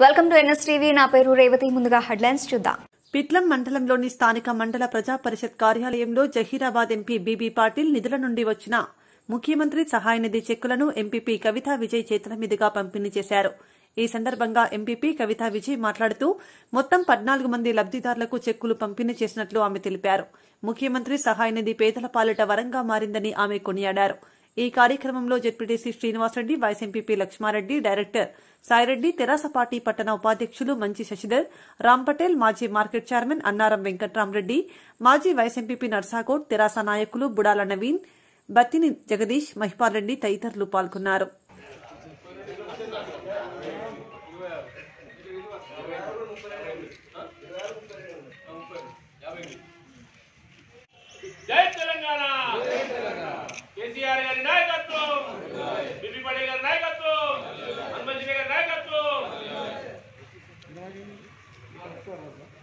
welcome to NS TV నా పేరు రేవతి ముందుగా హెడ్లైన్స్ చూద్దాం పిట్లం మండలంలోని స్థానిక మండల ప్రజా పరిషత్ కార్యాలయంలో జహీరాబాద్ ఎంపీ బీబీ పాటిల్ నిధుల నుండి వచ్చిన ముఖ్యమంత్రి సహాయ నిధి చెక్కులను ఎంపీపీ కవితా విజయ్ చేతుల మీదుగా పంపిణీ చేశారు ఈ సందర్భంగా ఎంపీపీ కవితా విజయ్ మాట్లాడుతూ మొత్తం పద్నాలుగు మంది లబ్దిదారులకు చెక్కులు పంపిణీ చేసినట్లు ఆమె తెలిపారు ముఖ్యమంత్రి సహాయ నిధి పేదల పాలిట వరంగా మారిందని ఆమె కొనియాడారు ఈ కార్యక్రమంలో ZPTC Srinivasareddy vice MPP Lakshmareddy director Saireddy Terasa party పట్టణ ఉపాధ్యక్షులు మంచి శశిధర్ రామ్ పటేల్ మాజీ మార్కెట్ చైర్మన్ అన్నారం వెంకట్రామరెడ్డి మాజీ వైస్ ఎంపీపీ నర్సాకోట్ తెరాస నాయకులు బుడాల నవీన్ బత్తిని జగదీష్ మహిపాల్ రెడ్డి తదితరులు పాల్గొన్నారు జై తెలంగాణ కేసీఆర్ గారి నాయకత్వం బిపి పడే గారి నాయకత్వం హనుమంతుడి గారి నాయకత్వం